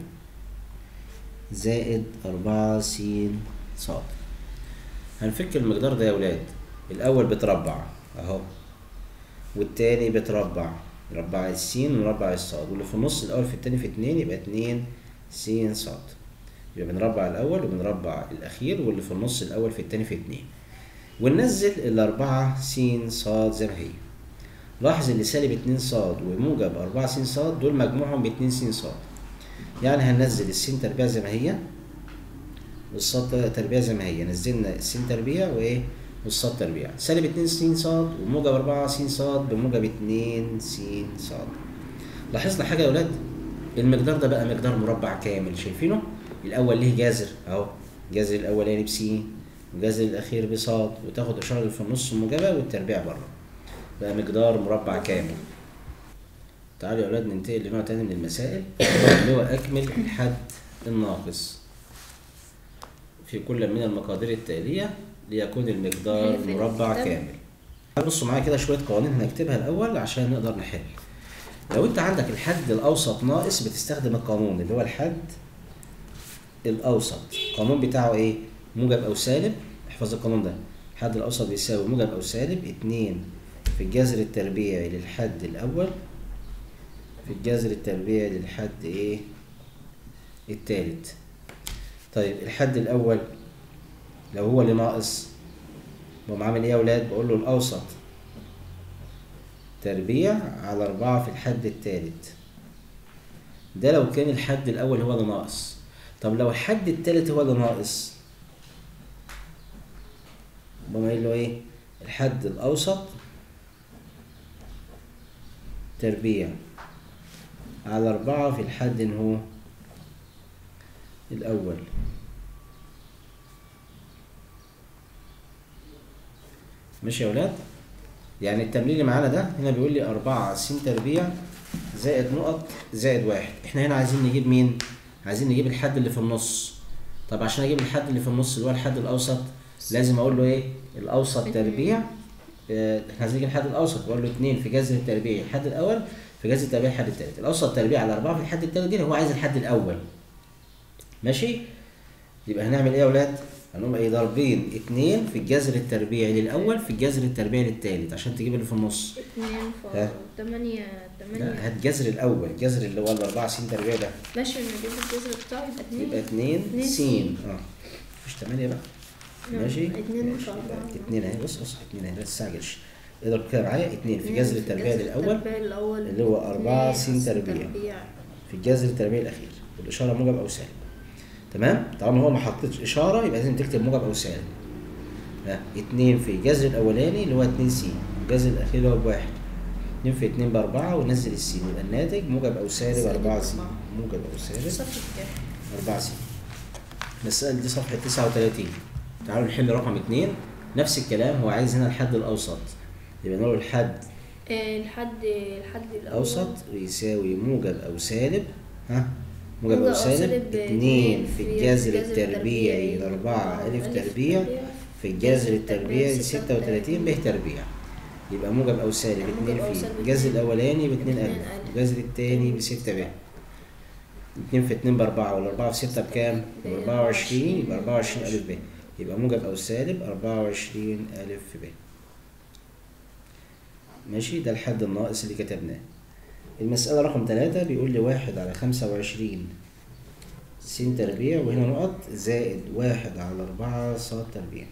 زائد أربعة س صاد هنفك المقدار ده يا ولاد الأول بتربع أهو والتاني بتربع مربع السين ومربع الصاد واللي في النص الأول في التاني في اتنين يبقى اتنين س صاد يبقى بنربع الأول وبنربع الأخير واللي في النص الأول في التاني في اتنين وننزل الأربعة س صاد زي ما هي لاحظ ان سالب اتنين صاد وموجب أربعة س صاد دول مجموعهم باتنين س صاد يعني هننزل السين تربيع زي ما هي والصاد تربيع زي ما هي نزلنا السين تربيع وايه والصاد تربيع سالب اتنين س صاد وموجب أربعة س صاد بموجب اتنين س صاد لاحظنا حاجة يا ولاد المقدار ده بقى مقدار مربع كامل شايفينه الأول ليه جذر أهو جذر الأولاني بسين وجذر الأخير بصاد وتاخد إشارة اللي في النص موجبة والتربيع بره بقى مقدار مربع كامل تعالوا يا أولاد ننتقل لنوع تاني من المسائل اللي هو أكمل الحد الناقص في كل من المقادير التالية ليكون المقدار في مربع الكتاب. كامل بصوا معايا كده شوية قوانين هنكتبها الأول عشان نقدر نحل لو أنت عندك الحد الأوسط ناقص بتستخدم القانون اللي هو الحد الأوسط القانون بتاعه إيه؟ موجب أو سالب احفظ القانون ده الحد الأوسط بيساوي موجب أو سالب اتنين في الجذر التربيعي للحد الأول في الجذر التربيعي للحد إيه؟ التالت طيب الحد الأول لو هو اللي ناقص بقوم عامل إيه يا أولاد؟ بقول له الأوسط تربيع على أربعة في الحد التالت ده لو كان الحد الاول هو اللي ناقص طب لو الحد التالت هو اللي ناقص بما قايل له ايه الحد الاوسط تربيع على أربعة في الحد إن هو الأول ماشي يا ولاد يعني التمرين اللي معانا ده هنا بيقول لي أربعة س تربيع زائد نقط زائد واحد احنا هنا عايزين نجيب مين؟ عايزين نجيب الحد اللي في النص طب عشان اجيب الحد اللي في النص اللي هو الحد الاوسط لازم اقول له ايه الاوسط تربيع آه، احنا عايزين نجيب الحد الاوسط بقول له 2 في جذر التربيع الحد الاول في جذر التربيع الحد الثالث الاوسط تربيع على 4 في الحد الثالث دي هو عايز الحد الاول ماشي يبقى هنعمل ايه يا اولاد هنقوم ايه ضاربين 2 في الجذر التربيعي للاول في الجذر التربيعي للثالث عشان تجيب اللي في النص اتنين ها؟ ف تمانية لا تمانية هات جذر الاول الجذر اللي هو الاربعه س تربيع ده ماشي نجيب الجذر بتاعه يبقى اتنين يبقى 2 اتنين س س. اه مش 8 بقى نعم، ماشي اتنين ماشي. في أربعة. يبقى اتنين اهي بص بص اتنين اهي ما تستعجلش اضرب كده معايا اتنين في اتنين جذر التربيع جذر للاول التربيع الأول اللي هو أربعة اتنين س أس تربيع. في الجذر التربيعي الاخير والاشاره موجب او سالب تمام طالما هو ما حطيتش اشاره يبقى لازم تكتب موجب او سالب ها اتنين في الجذر الاولاني اللي هو اتنين س الجذر الاخير اللي هو بواحد اتنين في اتنين باربعة ونزل السين يبقى الناتج موجب او سالب سالب أربعة س أربعة. موجب او سالب صفر كام؟ أربعة س المسألة دي صفحة تسعة وتلاتين تعالوا نحل رقم اتنين نفس الكلام هو عايز هنا الحد الأوسط يبقى نقول الحد آه، الحد الحد الأول الأوسط يساوي موجب أو سالب ها موجب موجب أو أو سالب سالب اتنين في الجذر الجذر التربيعي لأربعة ألف تربيع في الجذر التربيعي لستة وتلاتين ب تربيع يبقى موجب أو سالب موجب اتنين أو في سالب الجذر اتنين. الأولاني باتنين اتنين ألف ألف. الجذر التاني بستة ب اتنين في اتنين بأربعة والأربعة في ستة بكام؟ بأربعة وعشرين يبقى أربعة وعشرين ألف ب يبقى موجب أو سالب أربعة وعشرين ألف ب ماشي ده الحد الناقص اللي كتبناه المسألة رقم ثلاثة بيقول لي واحد على خمسة وعشرين س تربيع وهنا نقط زائد واحد على أربعة ص تربيع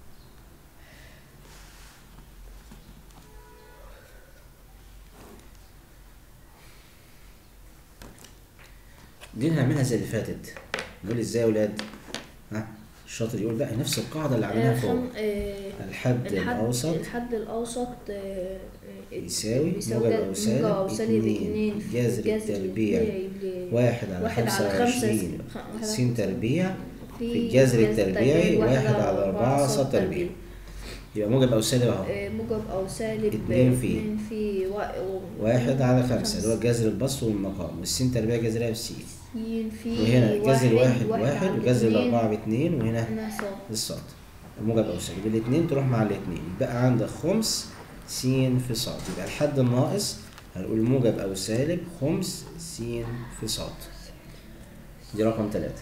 دي هنعملها زي اللي فاتت نقول ازاي يا ولاد ها الشاطر يقول بقى نفس القاعدة اللي عملناها آه، فوق خم- آه، الحد الحد الأوسط الحد الأوسط آه، آه، يساوي بيساوي موجب ده- أو موجب سالب أو سالب اتنين اتنين في في جذر التربيعي واحد على واحد خمسة على خمسة وعشرين س- واحد س على تربيع في الجذر التربيعي واحد على أربعة ص تربيع يبقى موجب أو سالب أهو آه، موجب أو سالب اتنين في- اتنين في وا- و- واحد على خمسة اللي هو جذر البسط والمقام والسين تربيع جذرها بسين اتنين في وهنا جذر الواحد واحد واحد على وجذر اتنين. الأربعة باتنين وهنا هنا صاد الصاد موجب أو سالب الاتنين تروح مع الاتنين يبقى عندك خمس س في صاد يبقى الحد الناقص هنقول موجب أو سالب خمس س في صاد دي رقم ثلاثة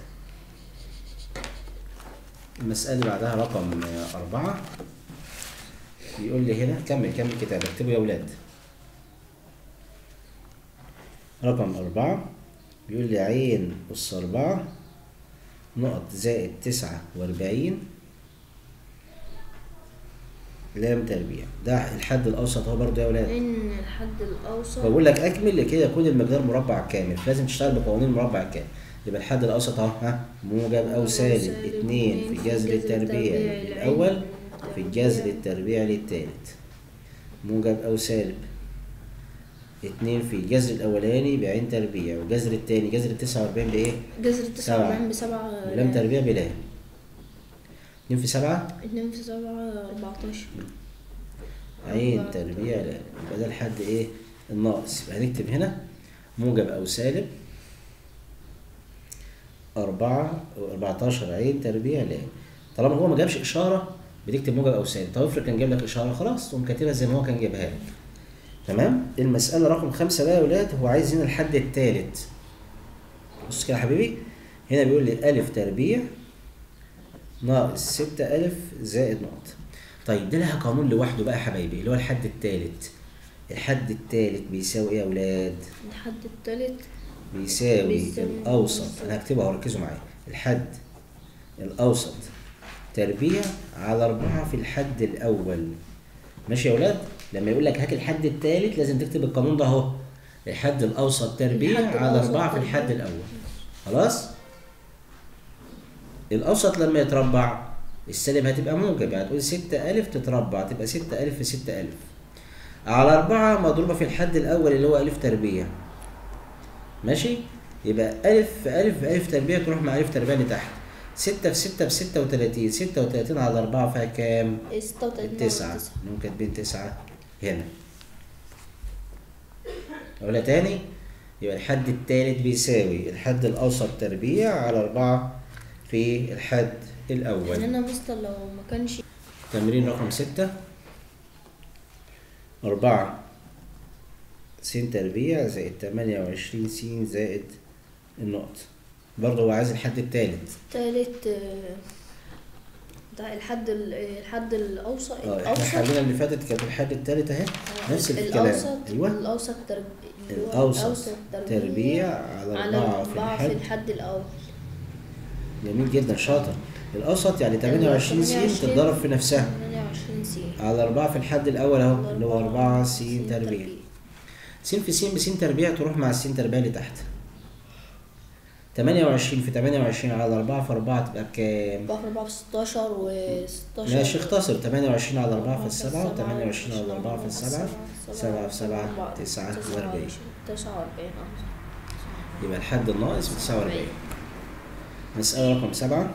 المسألة اللي بعدها رقم آه، أربعة بيقول لي هنا كمل كمل كتاب اكتبوا يا ولاد رقم أربعة بيقول لي عين أس أربعة نقط زائد تسعة وأربعين لام تربيع ده الحد الأوسط هو برضه يا ولاد إن الحد الأوسط بقول لك أكمل لكي يكون المقدار مربع كامل لازم تشتغل بقوانين المربع الكامل يبقى الحد الأوسط أهو ها موجب أو سالب اتنين في جذر التربيع الأول في الجذر التربيع للتالت موجب أو سالب اتنين في الجذر الأولاني بعين تربيع والجذر التاني جذر التسعة وأربعين بإيه؟ جذر التسعة سبعة. وأربعين بسبعة ولام تربيع بلام اتنين في سبعة اتنين في سبعة أربعتاشر عين أربعة. تربيع لا يبقى ده الحد ايه الناقص يبقى هنكتب هنا موجب او سالب أربعة أو أربعتاشر عين تربيع لا طالما هو ما جابش إشارة بتكتب موجب أو سالب طب افرض كان جاب لك إشارة خلاص تقوم كاتبها زي ما هو كان جايبها لك تمام المسألة رقم خمسة بقى يا ولاد هو عايز هنا الحد التالت بص كده يا حبيبي هنا بيقول لي ألف تربيع ناقص ستة ألف زائد نقطة طيب ده لها قانون لوحده بقى يا حبايبي اللي هو الحد التالت الحد التالت بيساوي ايه يا ولاد الحد التالت بيساوي بيساوي- الأوسط أنا هكتبها وركزوا معايا الحد الأوسط تربيع على أربعة في الحد الأول ماشي يا ولاد لما يقول لك هات الحد التالت لازم تكتب القانون ده أهو الحد الأوسط تربيع الحد على الأوسط أربعة في تربيع. الحد الأول خلاص الأوسط لما يتربع السالب هتبقى موجب يعني تقول ستة ألف تتربع تبقى ستة ألف في ستة ألف على أربعة مضروبة في الحد الأول اللي هو ألف تربيع ماشي يبقى ألف في ألف في ألف تربيع تروح مع ألف تربيع لتحت ستة في ستة بستة وتلاتين ستة وتلاتين على أربعة فيها كام؟ ستة وتلاتين تسعة نقوم كاتبين تسعة هنا أقولها تاني يبقى الحد التالت بيساوي الحد الأوسط تربيع على أربعة في الحد يعني الأول انا مستر لو ما كانش تمرين رقم ستة أربعة س تربيع زائد تمانية وعشرين س زائد النقط برضه هو عايز الحد التالت تالت آه، ده الحد ال- الحد الاوسط اه احنا الاوسط حلينا اللي فاتت كانت الحد التالت اهي نفس الكلام الاوسط ايوه الاوسط تربيع الأوسط تربيع على على أربعة في أربعة في الحد الحد الأول جميل جدا شاطر الأوسط يعني 28 س 28 تتضرب في نفسها 28 سي على أربعة في الحد الأول أهو اللي هو أربعة س تربيع س في س بس تربيع تروح مع الس تربيع اللي تحت 28 في 28 على 4 في 4 تبقى بكام؟ بحر 4 في 16 و 16 ماشي اختصر 28 على 4 في في السبعة و 28 على 4 في السبعة سبعة 7 في 7 49 49 يبقى الحد الناقص ب 49 مسألة رقم 7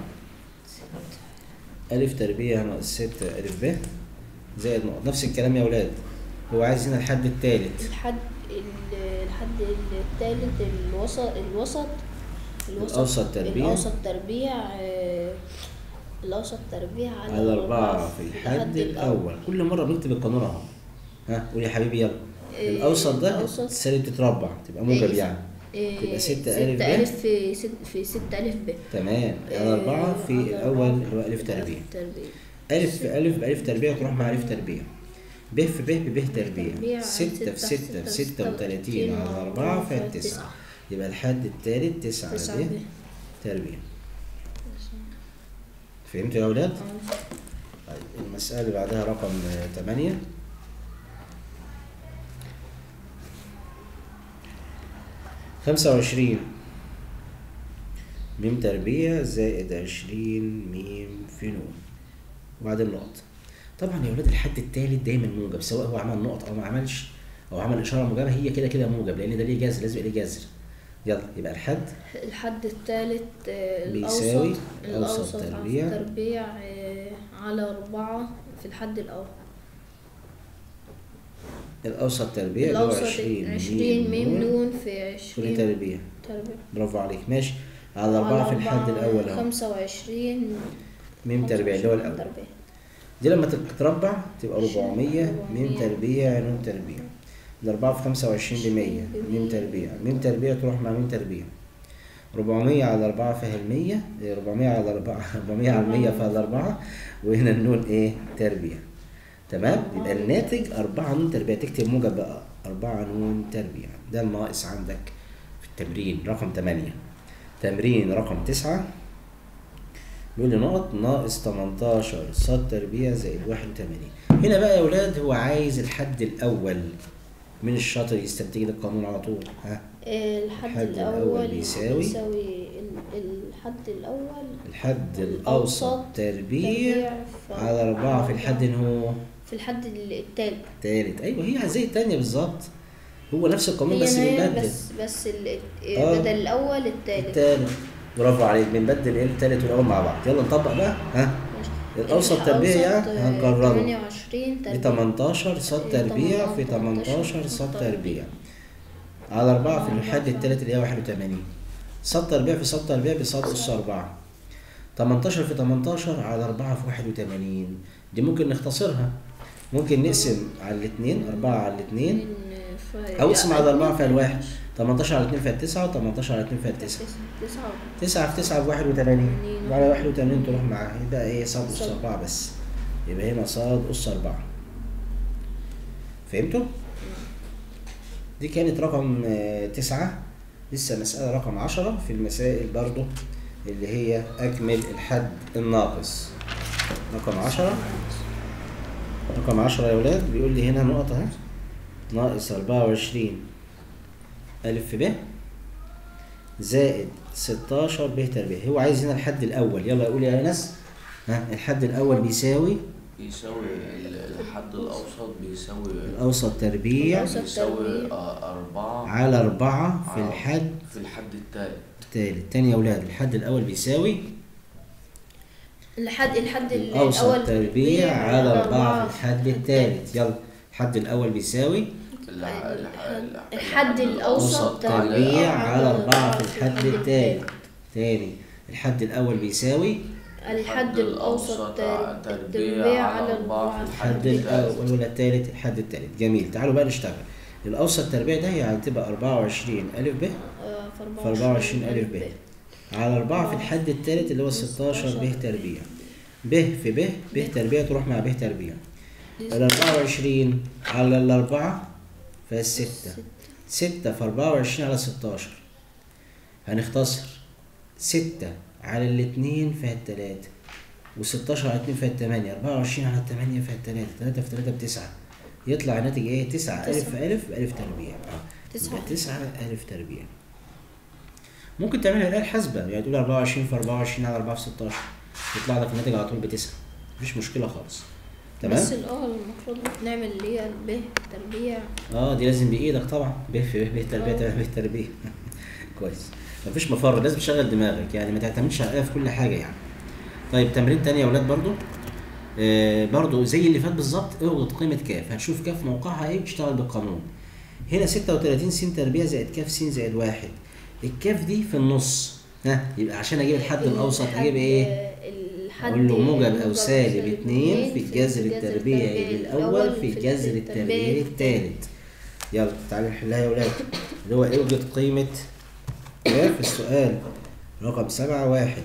ألف تربيع ناقص 6 ألف ب زائد نقط نفس الكلام يا ولاد هو عايز هنا الحد التالت الحد ال- الحد الثالث الوسط الوسط الأوسط تربيع. الأوسط تربيع آه، الأوسط تربيع على على أربعة في الحد الأول كل مرة بنكتب القانون أهو ها قول يا حبيبي يلا إيه، الأوسط ده الأوسط. السالب تتربع تبقى موجب إيه، يعني إيه، تبقى ستة ستة ألف ب. ألف في ست في ستة ألف ب تمام على أربعة في على الأول أربعة اللي هو ألف في تربيع تربيع ألف في ألف بألف تربيع تروح مع ألف تربيع ب في ب بب تربيع تربيع. ستة في ستة ستة في في ستة ستة وتلاتين على على أربعة أربعة فيها فيها تسعة تسعة. يبقى الحد التالت تسعة تسعة ب ب تربيع فهمتوا يا أولاد؟ طيب المسألة اللي بعدها رقم آه، تمانية خمسة وعشرين ميم تربيع زائد عشرين ميم في نون وبعدين نقط طبعا يا ولاد الحد التالت دايما موجب سواء هو عمل نقط او ما عملش او عمل اشاره موجبه هي كده كده موجب لان ده ليه جذر لازم يبقى ليه جذر يلا يبقى الحد الحد الثالث بيساوي الأوسط أوسط الأوسط تربيع. تربيع تربيع آه، على أربعة في الحد الأول الاوسط تربيع اللي هو الأوسط 20 عشرين ميم نون في كل عشرين تربيع تربيع برافو عليك ماشي على أربعة في الحد الأول أهو خمسة وعشرين ميم تربيع اللي هو الأول تربيع دي لما تتربع تبقى 400 ميم 400. تربيع نون تربيع الأربعة في خمسة وعشرين بمية ميم تربيع ميم تربيع تروح مع ميم تربيع 400 على أربعة فيها المية إيه، 400 على أربعة 400 على المية فيها الأربعة وهنا النون إيه تربيع تمام يبقى الناتج أربعة نون تربيع تكتب موجب بقى أربعة نون تربيع ده الناقص عندك في التمرين رقم تمانية تمرين رقم تسعة بيقول لي نقط ناقص 18 صاد تربيع زائد 81 هنا بقى يا ولاد هو عايز الحد الأول من الشاطر يستنتج لي القانون على طول ها آه، الحد الحد الأول الأول بيساوي؟ بيساوي ال- الحد الأول الحد الأوسط الأوسط تربيع في على أربعة في الحد إن هو في الحد التالت تالت أيوه هي زي التانية بالظبط هو نفس القانون بس هي هي بيبدل بس بس ال- آه. بدل الأول التالت التالت برافو عليك بنبدل ايه التالت والأول مع بعض يلا نطبق بقى ها ماشي. الأوسط تربيع يعني الأوسط، آه، هنكرره 28 ب تربيع 18 صاد إيه، تربيع في 18 18 صاد صاد تربيع على أربعة في الحد التالت اللي هي 81 صاد تربيع في صاد تربيع بصاد أس أربعة 18 في 18 على أربعة في 81 دي ممكن نختصرها ممكن نقسم على الاتنين أربعة على الاتنين من ف- أو اقسم على أربعة فيها اتنين الواحد 18 على 2 فيها 9 و18 على 2 فيها 9 تسعة 9 في 9 ب 81 وعلى 81 تروح معاها يبقى ايه صاد أس صاد. 4 بس يبقى هنا صاد أس 4 فهمتوا؟ دي كانت رقم آه، تسعة لسه مسألة رقم عشرة في المسائل برضو اللي هي أكمل الحد الناقص رقم عشرة رقم عشرة يا ولاد بيقول لي هنا نقطة اهي ناقص أربعة وعشرين ألف ب زائد ستاشر ب تربيع هو عايز هنا الحد الأول يلا قول يا أنس ها الحد الأول بيساوي بيساوي ال- الحد الأوسط بيساوي الأوسط تربيع الأوسط. بيساوي تربيع. آه، أربعة على أربعة في آه، الحد في الحد التالت التالت تاني يا أولاد الحد الأول بيساوي الحد الحد الأوسط الأول تربيع على أربعة في الحد التالت يلا الحد الأول بيساوي الح- الح- الحد الأوسط أوسط تربيع تربيع على على أربعة في أربعة الحد التالت تاني الحد الأول بيساوي الحد الأوسط تر- تربيع تربيع على على أربعة في الحد الحد الأول ولا التالت الحد التالت جميل تعالوا بقى نشتغل الأوسط تربيع ده يعني تبقى أربعة وعشرين ألف ب آه، في أربعة وعشرين ألف ب على أربعة في الحد التالت اللي هو ستاشر ب تربيع ب في ب ب تربيع تروح مع ب تربيع الأربعة وعشرين على الأربعة فالستة ستة في أربعة وعشرين على ستاشر هنختصر ستة على الاتنين فيها التلاتة وستاشر على اتنين فيها التمانية أربعة وعشرين على التمانية فيها التلاتة تلاتة في تلاتة بتسعة يطلع الناتج ايه تسعة ألف في ألف بألف تربيع اه تسعة. يبقى تسعة ألف تربيع ممكن تعملها الآلة الحاسبة يعني تقول أربعة وعشرين في أربعة وعشرين على أربعة في ستاشر يطلع لك الناتج على طول بتسعة مفيش مشكلة خالص تمام بس الأول المفروض نعمل اللي هي ب تربيع اه دي لازم بايدك طبعا ب في ب ب تربيه آه. تبقى ب تربيه كويس مفيش مفر لازم تشغل دماغك يعني ما تعتمدش على الآلة في كل حاجه يعني طيب تمرين تاني يا اولاد برضو آه برضو زي اللي فات بالظبط اوجد قيمه كاف هتشوف كاف موقعها ايه وتشتغل بالقانون هنا 36 س تربيع زائد كاف س زائد واحد الكاف دي في النص ها يبقى عشان اجيب الحد الاوسط اجيب ايه الحد اقول له موجب او سالب اتنين في الجذر التربيعي الاول في الجذر التربيعي الثالث يلا تعالوا نحلها يا ولاد اللي هو اوجد قيمة كاف السؤال رقم سبعة واحد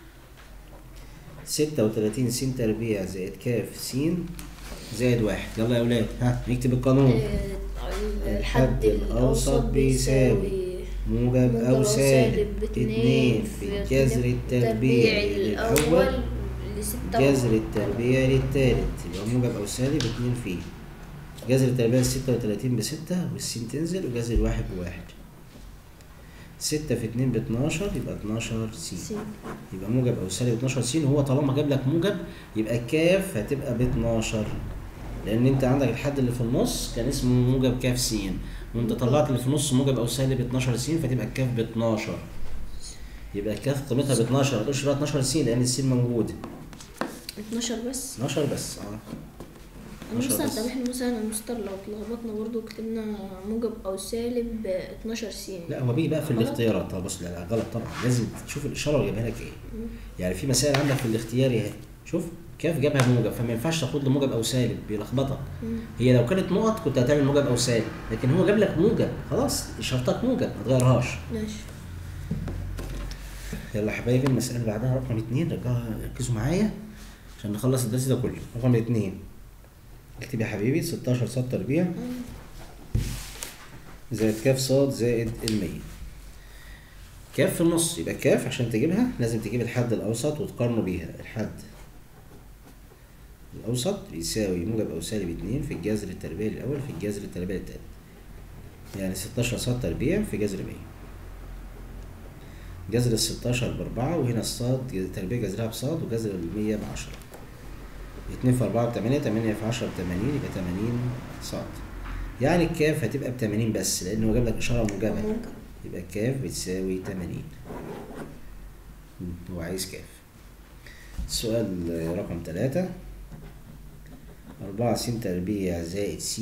ستة وتلاتين س تربيع زائد كاف س زائد واحد يلا يا ولاد ها نكتب القانون الحد الأوسط بيساوي موجب أو سالب اتنين في الجذر التربيعي الأول جذر التربيعي للتالت يبقى موجب أو سالب اتنين فيه جذر التربيع الستة وتلاتين بستة والسين تنزل وجذر الواحد بواحد ستة في اتنين باتناشر يبقى اتناشر س يبقى موجب أو سالب اتناشر س وهو طالما جاب لك موجب يبقى الكاف هتبقى باتناشر لأن أنت عندك الحد اللي في النص كان اسمه موجب كاف س وأنت طلعت اللي في النص موجب أو سالب اتناشر س فتبقى الكاف باتناشر يبقى الكاف قيمتها ب 12 ما تقولش بقى 12 س لان السين موجود 12 بس 12 بس اه انا 12 مثلا بس. طب احنا مثلا مستر لو اتلخبطنا برضو كتبنا موجب او سالب 12 س لا هو بيجي بقى في غلط. الاختيارات طب بص لا لا غلط طبعا لازم تشوف الاشاره وجايبها لك ايه يعني في مسائل عندك في الاختياري اهي شوف كاف جابها موجب فما ينفعش تاخد له موجب او سالب بيلخبطك هي لو كانت نقط كنت هتعمل موجب او سالب لكن هو جاب لك موجب خلاص اشارتك موجب ما تغيرهاش ماشي يلا يا حبايبي المسألة اللي بعدها رقم اتنين رجعوا ركزوا معايا عشان نخلص الدرس ده كله رقم اتنين اكتب يا حبيبي 16 صاد تربيع زائد كاف صاد زائد المية كاف في النص يبقى كاف عشان تجيبها لازم تجيب الحد الأوسط وتقارنه بيها الحد الأوسط بيساوي موجب أو سالب اتنين في الجذر التربيعي الأول في الجذر التربيعي التالت يعني 16 صاد تربيع في جذر 100 جذر ال 16 بأربعة وهنا الصاد جذر- تربيع جذرها بصاد وجذر المية بعشرة اتنين في أربعة بتمانية تمانية في عشرة بتمانين يبقى تمانين صاد يعني الكاف هتبقى بتمانين بس لأن هو جاب لك إشارة موجبة موجب. يبقى الكاف بتساوي تمانين هو عايز كاف السؤال رقم تلاتة أربعة س تربيع زائد س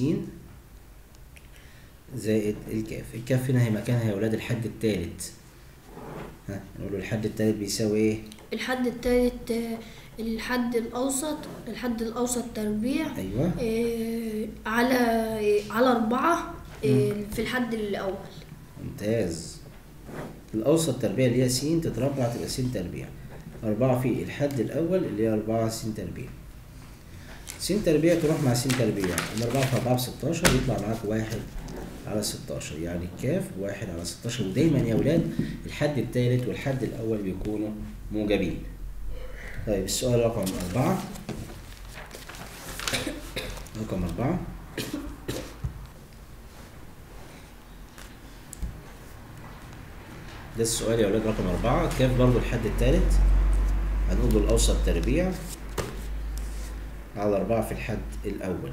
زائد الكاف الكاف هنا هي مكانها يا ولاد الحد التالت ها نقول له الحد التالت بيساوي ايه؟ الحد التالت آه، الحد الأوسط الحد الأوسط تربيع ايوه آه، على على أربعة آه، في الحد الأول ممتاز الأوسط تربيع اللي هي س تتربع تبقى س تربيع أربعة في الحد الأول اللي هي أربعة س تربيع س تربيع تروح مع س تربيع الأربعة في أربعة بستاشر يطلع معاك واحد على ستاشر يعني الكاف واحد على ستاشر ودايما يا ولاد الحد التالت والحد الأول بيكونوا موجبين طيب السؤال رقم أربعة رقم أربعة ده السؤال يا ولاد رقم أربعة كاف برضو الحد التالت هنقول له الأوسط تربيع على أربعة في الحد الأول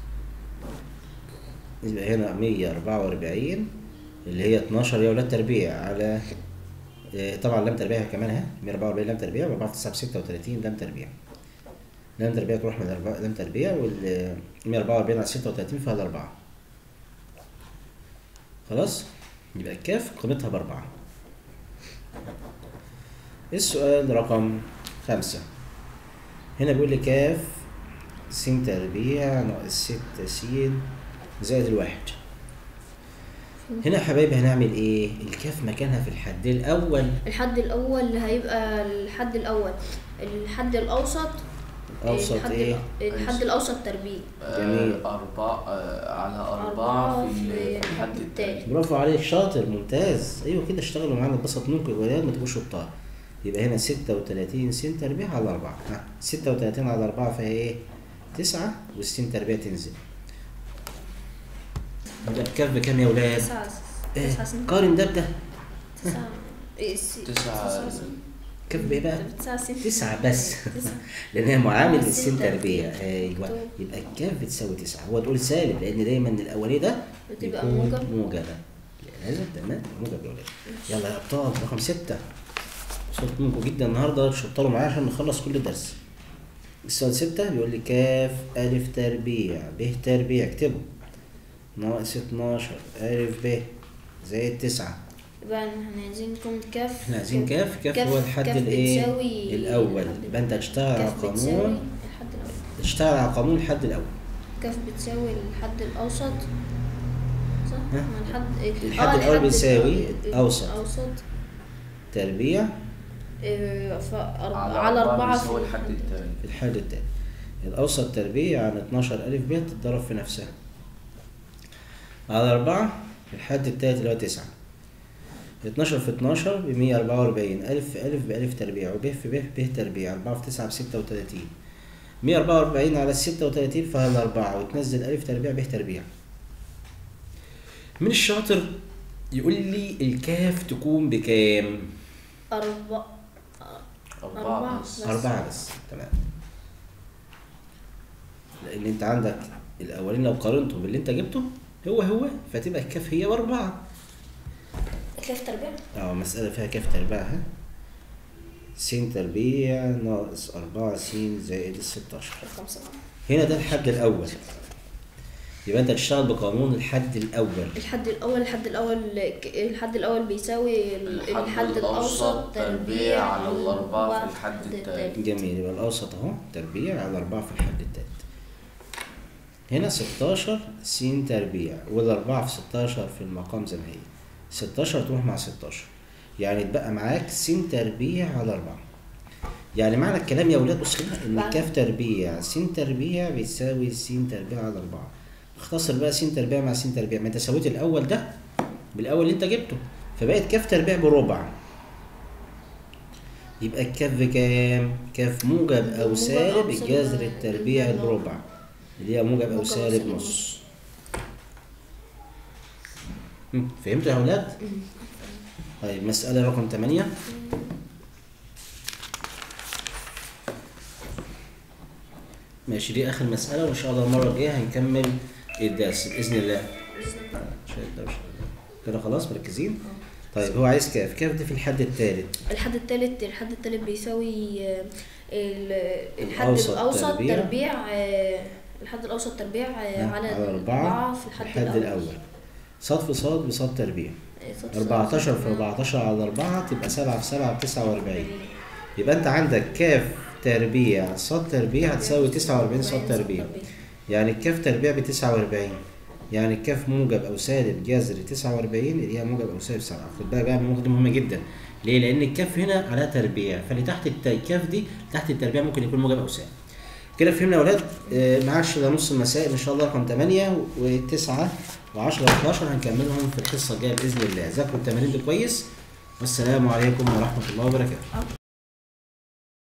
يبقى هنا مية أربعة وأربعين اللي هي اتناشر يا ولاد تربيع على آه، طبعا لام تربيع كمان اهي 144 لام تربيع و4 في 9 ب 36 لام تربيع لام تربيع تروح من الأربعة لام تربيع وال 144 على 36 فيها الأربعة خلاص يبقى الكاف قيمتها بأربعة السؤال رقم خمسة هنا بيقول لي كاف س تربيع ناقص ستة س زائد الواحد هنا يا حبايبي هنعمل ايه؟ الكاف مكانها في الحد الأول الحد الأول هيبقى الحد الأول الحد الأوسط أوسط الحد ايه؟ الحد الأوسط تربيع جميل. آه، أربعة آه، على أربعة أربعة في في الحد التالي برافو عليك شاطر ممتاز ايوه كده اشتغلوا معانا اتبسط منكم يا ولاد ما تبقوش شطار يبقى هنا 36 س تربيع على 4 ها 36 على 4 فيها ايه؟ 9 والسين تربيع تنزل يبقى الكاف بكام يا ولاد؟ تسعة إيه؟ تسعة سنين قارن ده بده تسعة إيه، س- تسعة كاف بايه بقى؟ تسعة سنين تسعة بس تسعة. لان هي معامل آه، للسين سين تربيع تربيع. ايوه طب. يبقى الكاف بتساوي تسعة هو تقول سالب لان دايما الاولاني ده بتبقى بيكون موجب. موجبة لازم تمام موجب يا ولاد يلا يا ابطال رقم ستة مبسوط منكم جدا النهارده شطروا معايا عشان نخلص كل درس السؤال ستة بيقول لي كاف ألف تربيع ب تربيع اكتبه ناقص اتناشر ألف ب زائد تسعة يبقى احنا عايزين نكون كاف احنا عايزين كاف كاف هو الحد كاف الايه بتساوي الأول الحد يبقى أنت هتشتغل على كاف بتساوي قانون الحد الأول تشتغل على قانون الحد الأول كاف بتساوي الحد الأوسط صح؟ ها؟ ما الحد الحد آه، الأول بيساوي الأول- أوسط. أوسط تربيع إيه، ف- أرب- على على أربعة بيساوي في الحد التالي في الحد التاني الأوسط تربيع عن 12 ألف ب تتضرب في نفسها على أربعة الحد التالت اللي هو تسعة 12 في 12 ب 144 ألف في ألف بألف تربيع وب في ب ب تربيع 4 في 9 ب 36 144 على 36 فيها الأربعة وتنزل ألف تربيع ب تربيع من الشاطر يقول لي الكاف تكون بكام؟ أربعة أربعة أربعة بس بس. أربعة بس تمام لأن أنت عندك الأولين لو قارنته باللي أنت جبته هو هو فتبقى الكاف هي بأربعة كاف تربيع أه مسألة فيها كاف تربيعها س تربيع ناقص أربعة س زائد الستاشر رقم سبعة هنا ده الحد الأول يبقى أنت تشتغل بقانون الحد الأول الحد الأول الحد الأول ك- الحد الأول بيساوي ال- الحد الأوسط تربيع على الأربعة في الحد التالي. جميل يبقى الأوسط أهو تربيع على أربعة في الحد التالت هنا ستاشر س تربيع والأربعة في ستاشر في المقام زي ما هي ستاشر تروح مع ستاشر يعني اتبقى معاك س تربيع على أربعة يعني معنى الكلام يا ولاد بص كده إن بعد- كاف تربيع س تربيع بيساوي س تربيع على أربعة اختصر بقى س تربيع مع س تربيع ما انت سويت الأول ده بالأول اللي انت جبته فبقت كاف تربيع بربع يبقى الكاف بكام؟ كاف موجب أو موجب أو سالب سالب الجذر التربيع الجذر. بربع اللي هي موجب أو موجب أو سالب سالب نص هم، فهمتوا يا أولاد؟ طيب مسألة رقم 8 ماشي دي آخر مسألة وإن شاء الله المرة الجاية هنكمل الدرس بإذن الله شايف دوشة. كده خلاص مركزين؟ طيب هو عايز كاف كاف دي في الحد الثالث الحد التالت الحد التالت بيساوي آه، ال- الحد الأوسط الأوسط تربيع. تربيع آه، الحد الأوسط تربيع آه، على على أربعة في الحد, الحد الأول صاد في صاد بصاد تربيع آه، صفر 14 في صفر. 14 على 4 تبقى 7 في 7 ب 49 يبقى أنت عندك كاف تربيع صاد تربيع هتساوي 49 صاد تربيع يعني الكاف تربيع ب 49 يعني الكاف موجب او سالب جذر 49 اللي هي موجب او سالب 7 خد بالك بقى من النقطه دي مهمه جدا ليه؟ لان الكاف هنا على تربيع فاللي تحت الت- الكاف دي تحت التربيع ممكن يكون موجب او سالب كده فهمنا يا اولاد آه، معاش الا نص المسائل ان شاء الله رقم 8 و9 و10 و11 هنكملهم في الحصه الجايه باذن الله ذاكروا التمارين دي كويس والسلام عليكم ورحمه الله وبركاته